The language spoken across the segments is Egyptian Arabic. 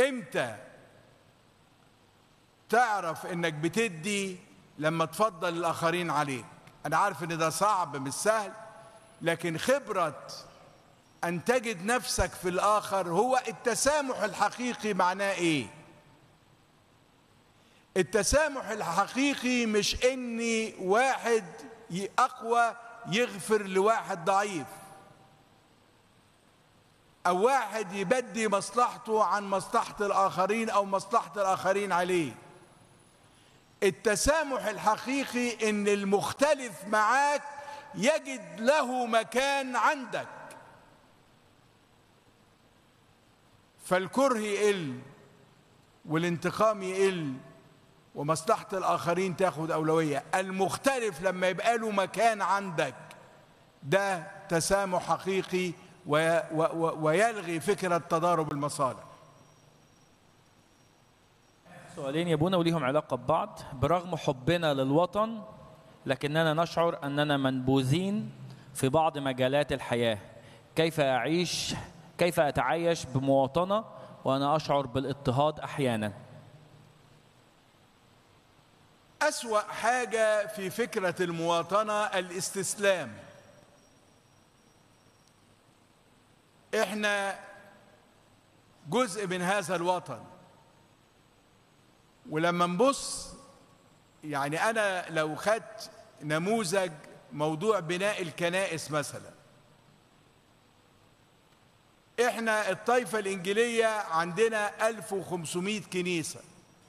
امتى تعرف انك بتدي لما تفضل الاخرين عليك انا عارف ان ده صعب مش سهل لكن خبرة ان تجد نفسك في الاخر هو التسامح الحقيقي معناه ايه التسامح الحقيقي مش اني واحد اقوى يغفر لواحد ضعيف او واحد يبدي مصلحته عن مصلحة الاخرين او مصلحة الاخرين عليه التسامح الحقيقي ان المختلف معاك يجد له مكان عندك فالكره يقل والانتقام يقل ومصلحة الآخرين تاخد أولوية المختلف لما يبقى له مكان عندك ده تسامح حقيقي ويلغي فكرة تضارب المصالح سؤالين يبونا وليهم علاقة ببعض برغم حبنا للوطن لكننا نشعر أننا منبوذين في بعض مجالات الحياة كيف أعيش كيف أتعايش بمواطنة وأنا أشعر بالاضطهاد أحيانا أسوأ حاجة في فكرة المواطنة الاستسلام احنا جزء من هذا الوطن ولما نبص يعني انا لو خدت نموذج موضوع بناء الكنائس مثلا احنا الطائفة الانجيلية عندنا 1500 كنيسة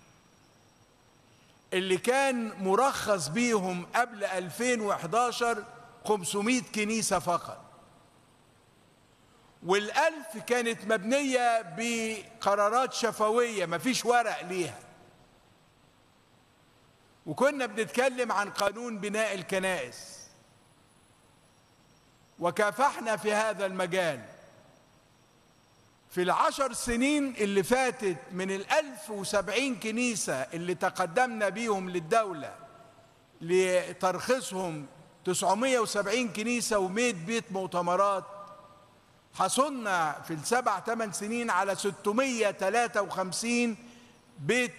اللي كان مرخص بيهم قبل 2011 500 كنيسة فقط والألف كانت مبنية بقرارات شفوية مفيش ورق ليها وكنا بنتكلم عن قانون بناء الكنائس وكافحنا في هذا المجال في العشر سنين اللي فاتت من الألف وسبعين كنيسة اللي تقدمنا بيهم للدولة لترخيصهم 970 كنيسة ومية بيت مؤتمرات حصلنا في السبع ثمان سنين على 653 بيت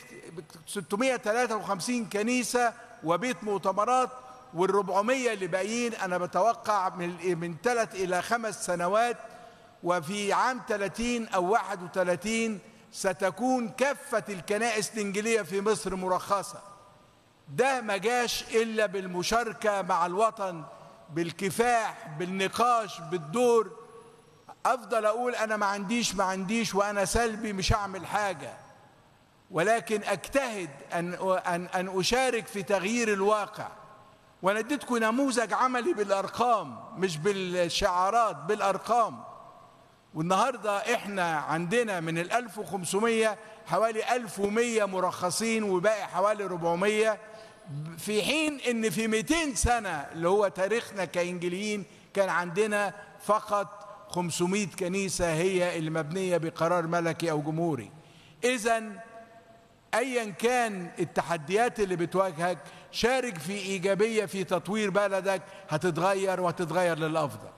653 كنيسة وبيت مؤتمرات وال400 اللي باقيين أنا بتوقع من من ثلاث إلى خمس سنوات وفي عام 30 أو 31 ستكون كافة الكنائس الإنجيلية في مصر مرخصة ده ما جاش إلا بالمشاركة مع الوطن بالكفاح بالنقاش بالدور أفضل أقول أنا ما عنديش ما عنديش وأنا سلبي مش هعمل حاجة ولكن أجتهد أن, أن, أن أشارك في تغيير الواقع وأنا اديتكم نموذج عملي بالأرقام مش بالشعارات بالأرقام والنهاردة احنا عندنا من ال 1500 حوالي 1100 مرخصين وباقي حوالي 400 في حين ان في 200 سنة اللي هو تاريخنا كإنجليين كان عندنا فقط 500 كنيسة هي اللي مبنية بقرار ملكي أو جمهوري إذا أيا كان التحديات اللي بتواجهك شارك في إيجابية في تطوير بلدك هتتغير وهتتغير للأفضل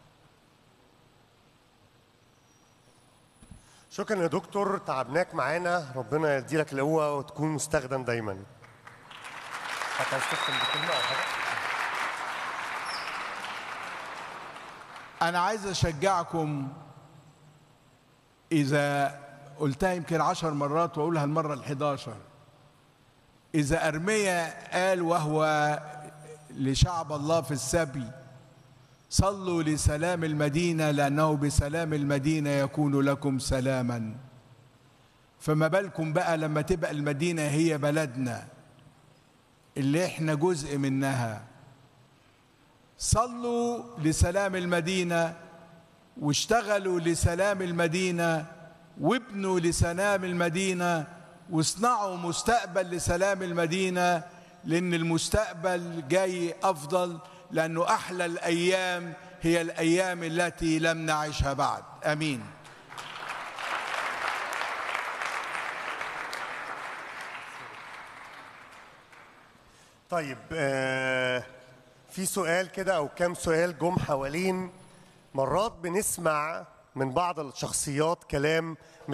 شكرا يا دكتور تعبناك معانا ربنا يديلك القوة وتكون مستخدم دايما هتستخدم بكلمة أو حاجة أنا عايز أشجعكم إذا قلتها يمكن عشر مرات وأقولها المرة الحداشر إذا أرميا قال وهو لشعب الله في السبي صلوا لسلام المدينة لأنه بسلام المدينة يكون لكم سلاما فما بالكم بقى لما تبقى المدينة هي بلدنا اللي احنا جزء منها صلوا لسلام المدينة واشتغلوا لسلام المدينة وابنوا لسلام المدينة واصنعوا مستقبل لسلام المدينة لأن المستقبل جاي أفضل لأنه أحلى الأيام هي الأيام التي لم نعيشها بعد أمين طيب آه في سؤال كده او كام سؤال جم حوالين مرات بنسمع من بعض الشخصيات كلام